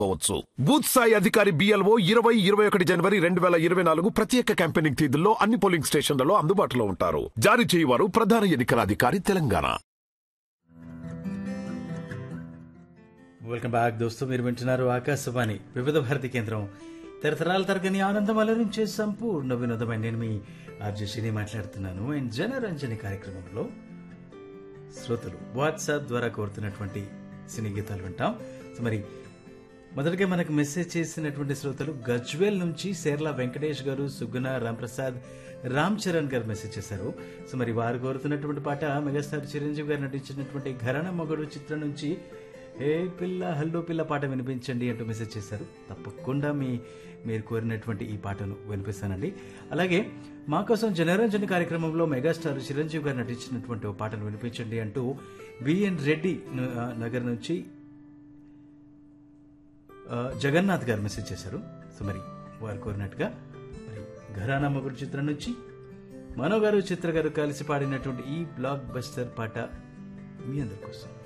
పోవచ్చు బూత్ స్థాయి అధికారి బిఎల్ఓ ఇరవై ఇరవై ఒకటి జనవరి రెండు వేల ఇరవై నాలుగు ప్రత్యేక క్యాంపెయినింగ్ తేదీల్లో అన్ని పోలింగ్ స్టేషన్లలో అందుబాటులో ఉంటారు జారీ చేయవారు ప్రధాన ఎన్నికల అధికారి తెలంగాణ వెల్కమ్ బ్యాక్ దోస్తు మీరు వింటున్నారు ఆకాశవాణి వివిధ భారతి కేంద్రం తరతరాల తరగని ఆనందం అలరించే సంపూర్ణ వినోదమైన నేను మీ ఆర్జే శ్రీని మాట్లాడుతున్నాను అండ్ జనరంజని కార్యక్రమంలో శ్రోతలు వాట్సాప్ ద్వారా కోరుతున్నటువంటి సినీ గీతాలు వింటాం సో మరి మొదటగా మనకు మెసేజ్ చేసినటువంటి శ్రోతలు గజ్వేల్ నుంచి సేర్ల వెంకటేష్ గారు సుగుణ రాంప్రసాద్ రామ్ చరణ్ గారు మెసేజ్ చేశారు సో మరి వారు కోరుతున్నటువంటి పాట మెగాస్టార్ చిరంజీవి గారు నటించినటువంటి ఘరణ మొగడు చిత్రం నుంచి ఏ పిల్ల హల్లో పిల్ల పాట వినిపించండి అంటూ మెసేజ్ చేశారు తప్పకుండా మీ మీరు కోరినటువంటి ఈ పాటను వినిపిస్తానండి అలాగే మా కోసం జనరంజన్ కార్యక్రమంలో మెగాస్టార్ చిరంజీవి గారు నటించినటువంటి ఓ పాటను వినిపించండి అంటూ బిఎన్ రెడ్డి న- నగర్ నుంచి ఆ, జగన్నాథ్ గారు మెసేజ్ చేశారు సో మరి వారు కోరినట్టుగా మరి ఘరానా మొగుడు చిత్రం నుంచి మనో గారు చిత్ర గారు కలిసి పాడినటువంటి ఈ బ్లాక్ బస్టర్ పాట మీ అందరి కోసం